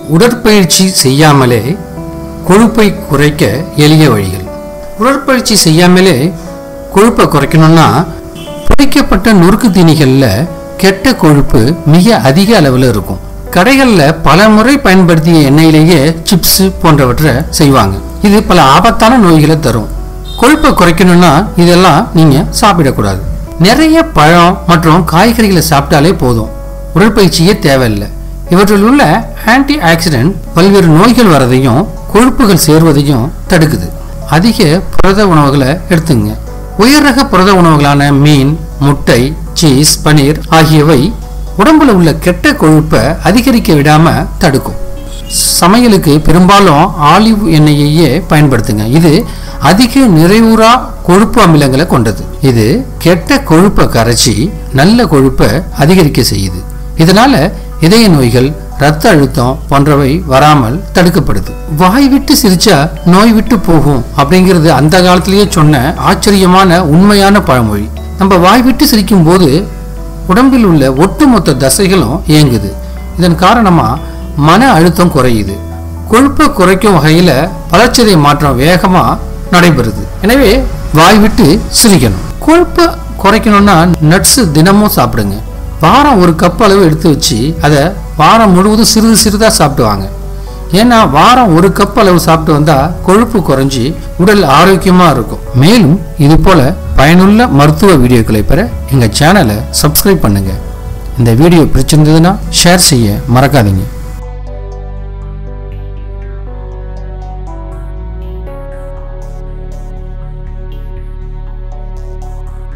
உடற்பயிற்சி செய்யாமலே கொழுப்பை குறைக்க எளிய வழிகள் உடற்பயிற்சி செய்யாமலே கொழுப்பை குறைக்கணும்னா பொரிக்கப்பட்ட நொறுக்கு தீனிகளில் கெட்ட கொழுப்பு மிக அதிக அளவில் இருக்கும் கடைகளில் பல முறை பயன்படுத்திய எண்ணெயிலேயே சிப்ஸ் போன்றவற்றை செய்வாங்க இது பல ஆபத்தான நோய்களை தரும் கொழுப்பை குறைக்கணும்னா இதெல்லாம் நீங்கள் சாப்பிடக்கூடாது நிறைய பழம் மற்றும் காய்கறிகளை சாப்பிட்டாலே போதும் உடற்பயிற்சியே தேவையில்லை இவற்றில் உள்ள ஆன்டி ஆக்சிடென்ட் பல்வேறு நோய்கள் வரதையும் கொழுப்புகள் சேர்வதையும் தடுக்குது அதிக புரத உணவுகளை எடுத்துங்க உயர் ரக புரத உணவுகளான மீன் முட்டை சீஸ் பனீர் ஆகியவை உடம்புல உள்ள கெட்ட கொழுப்பை அதிகரிக்க விடாம தடுக்கும் சமையலுக்கு பெரும்பாலும் ஆலிவ் எண்ணெயையே பயன்படுத்துங்க இது அதிக நிறைவுறா கொழுப்பு அமிலங்களை கொண்டது இது கெட்ட கொழுப்பை கரைச்சி நல்ல கொழுப்பை அதிகரிக்க செய்யுது இதனால இதய நோய்கள் இரத்த அழுத்தம் போன்றவை வராமல் தடுக்கப்படுது வாய் விட்டு சிரிச்சா நோய் விட்டு போகும் அப்படிங்கிறது அந்த காலத்திலேயே சொன்ன ஆச்சரியமான உண்மையான பழமொழி நம்ம வாய் விட்டு சிரிக்கும் போது உடம்பில் உள்ள ஒட்டுமொத்த தசைகளும் இயங்குது இதன் காரணமா மன அழுத்தம் குறையுது கொழுப்பை குறைக்கும் வகையில வளர்ச்சிதை மாற்றம் வேகமா நடைபெறுது எனவே வாய் விட்டு சிரிக்கணும் கொழுப்பை குறைக்கணும்னா நட்ஸ் தினமும் சாப்பிடுங்க வாரம் ஒரு கப் அளவு எடுத்து வச்சு அதை வாரம் முழுவதும் சிறிது சிறிதாக சாப்பிடுவாங்க ஏன்னா வாரம் ஒரு கப் அளவு சாப்பிட்டு வந்தா கொழுப்பு குறைஞ்சி உடல் ஆரோக்கியமாக இருக்கும் மேலும் இது போல பயனுள்ள மருத்துவ வீடியோக்களை பெற எங்கள் சேனலை சப்ஸ்கிரைப் பண்ணுங்க இந்த வீடியோ பிடிச்சிருந்ததுன்னா ஷேர் செய்ய மறக்காதீங்க